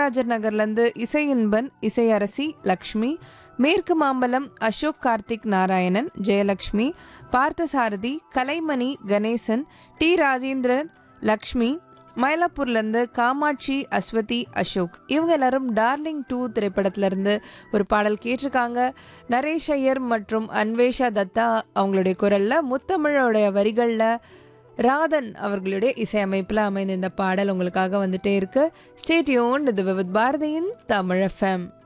காமராஜர் நகர்லேருந்து இசை இன்பன் இசையரசி லக்ஷ்மி மேற்கு மாம்பலம் அசோக் கார்த்திக் நாராயணன் ஜெயலக்ஷ்மி பார்த்தசாரதி கலைமணி கணேசன் டி ராஜேந்திரன் லக்ஷ்மி மயிலாப்பூர்லேருந்து காமாட்சி அஸ்வதி அசோக் இவங்க எல்லாரும் டார்லிங் டூ திரைப்படத்திலேருந்து ஒரு பாடல் கேட்டிருக்காங்க நரேஷ் ஐயர் மற்றும் அன்வேஷா தத்தா அவங்களுடைய குரலில் முத்தமிழோடைய வரிகளில் ராதன் அவர்களுடைய இசையமைப்பில் அமைந்த இந்த பாடல் உங்களுக்காக வந்துட்டே இருக்கு ஸ்டேட்யூன் இது வித் பாரதியின் தமிழ் எஃப்எம்